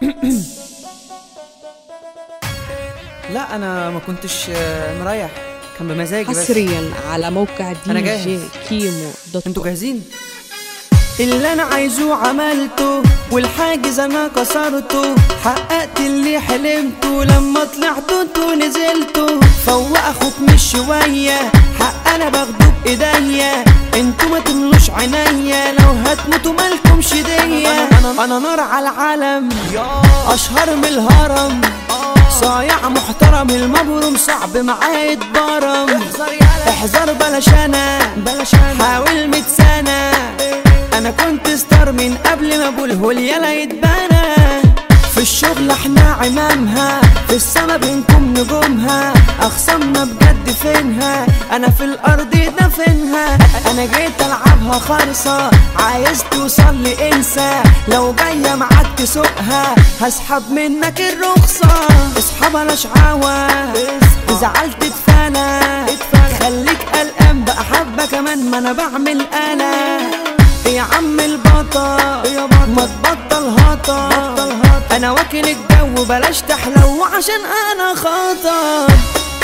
لا انا ما كنتش آه، مريح كان بمزاجي بس حصريا على موقع دي أنا جاهز. جي كيمو دوت انتوا جاهزين اللي انا عايزه عملته والحاجز انا كسرته حققت اللي حلمته لما طلعت انتوا نزلتوا فوق اخوك مش شويه حق انا باخده بايديا انتوا ما تملوش عينيا لو هتموتوا مالكمش ديا انا نار على العالم اشهر من الهرم صايع محترم المبرم صعب معاه يتبرم احذر بلاش انا بلاش انا حاول ميت سنة انا كنت ستار من قبل ما اقول هول يلا يتبنى في الشغل احنا عمامها في السما بينكم نجومها اخصامنا بجد فينها انا في الارض دفنها انا جيت العبها خالصة عايز توصل لي انسى لو جاية معاك تسوقها هسحب منك الرخصة اصحابها لا شعاوة زعلت اتفنى خليك قلقان بقى حبة كمان ما انا بعمل انا يا عم البطل ما تبطل هطل انا واكل الجو بلاش تحلو عشان انا خطر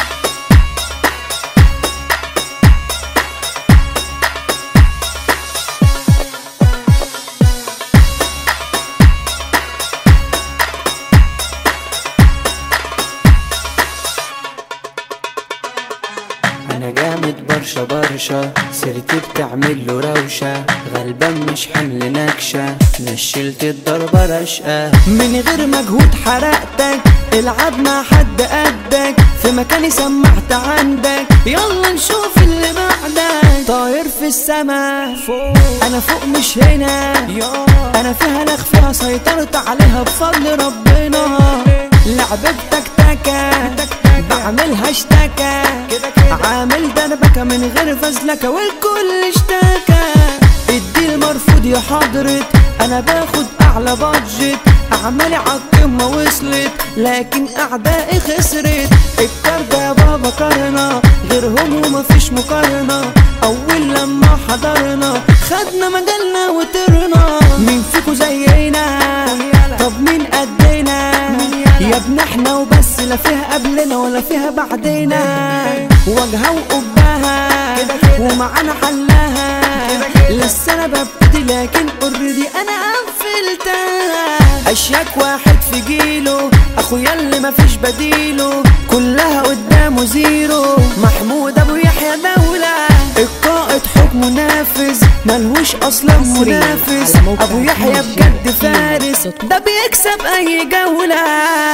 انا جامد برشا برشا سيرتي بتعمل له روشة غلبان مش حمل نكشة نشلت الضربة رشقة من غير مجهود حرقتك العب مع حد قدك في مكاني سمعت عندك يلا نشوف اللي بعدك طاير في السما فوق انا فوق مش هنا انا فيها لخ فيها سيطرت عليها بفضل ربنا لعبة تكتكة بعملها اشتكى عامل دربكة من غير فزلكة والكل اشتكى الديل مرفوض يا حضرة انا باخد اعلى بادجت اعمالي عالقمة وصلت لكن اعدائي خسرت الكارد يا بابا قارنا غيرهم ومفيش مقارنة اول لما حضرنا خدنا مجالنا وطرنا مين فيكو زينا طب مين قدنا يا ابن احنا وبس لا فيها قبلنا ولا فيها بعدنا واجهة وقبها ومعانا حلها لسه انا ببتدي لكن اوريدي انا قفلتها اشياك واحد في جيله اخويا اللي مفيش بديله كلها قدامه زيرو محمود ابو يحيى دولة القائد حكمه نافذ ملهوش اصلا حصرياً منافس على موقع ابو يحيى دي جي بجد كيمو فارس دوت كوم. ده بيكسب اي جولة